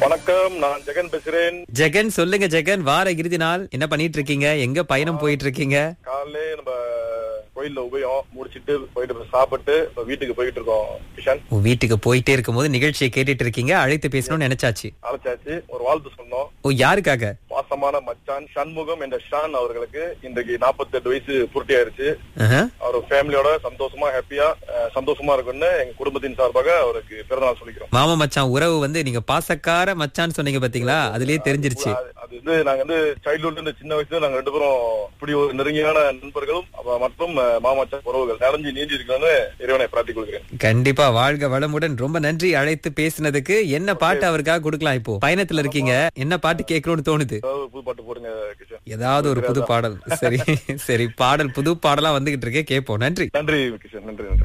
வணக்கம் நான் ஜெகன் பேசுறேன் ஜெகன் சொல்லுங்க ஜெகன் வார இறுதி நாள் என்ன பண்ணிட்டு இருக்கீங்க எங்க பயணம் போயிட்டு இருக்கீங்க காலையிலே நம்ம கோயில்ல உபயம் முடிச்சிட்டு போயிட்டு இப்ப சாப்பிட்டு இப்ப வீட்டுக்கு போயிட்டு இருக்கோம் கிஷன் உன் வீட்டுக்கு போயிட்டே இருக்கும்போது நிகழ்ச்சியை கேட்டுட்டு இருக்கீங்க அழைத்து பேசணும்னு நினைச்சாச்சு அழைச்சாச்சு ஒரு வாழ்த்து சொன்னோம் ஓ யாருக்காக பாசமான மச்சான் சண்முகம் என்ற ஷான் அவர்களுக்கு இன்றைக்கு 48 வயசு பூர்த்தி ஆயிருச்சு ஆஹா. அவர் ஃபேமிலியோட சந்தோஷமா ஹாப்பியா சந்தோஷமா இருக்குன்னு எங்க குடும்பத்தின் சார்பாக அவருக்கு பிறந்தநாள் சொல்லிக்கிறோம் மாமா மச்சான் உறவு வந்து நீங்க பாசக்கார மச்சான்னு சொன்னீங்க பாத்தீங்களா அதுலயே தெரிஞ்சிருச்சு அது- அது வந்து நாங்க வந்து சைல்ட்ஹுட்ல இருந்து சின்ன வயசுல நாங்க ரெண்டு பேரும் இப்படி ஒரு நெருங்கியான நண்பர்களும் அப்ப மற்றும் அஹ், மாமச்சா உறவுகள் நிறைஞ்சு நீஞ்சி இருக்கணும்னு இறைவனை பிரார்த்திக் கொள்கிறேன் கண்டிப்பா வாழ்க வளமுடன் ரொம்ப நன்றி அழைத்து பேசினதுக்கு என்ன பாட்டு அவருக்காக கொடுக்கலாம் இப்போ பயணத்துல இருக்கீங்க என்ன பாட்டு கேட்கணும்னு தோணுது ஏதாவது புது பாட்டு போடுங்க கிஷன் ஏதாவது ஒரு புது பாடல் சரி சரி பாடல் புது பாடலா வந்துகிட்டு இருக்கே கேட்போம் நன்றி நன்றி கிஷன் நன்றி நன்றி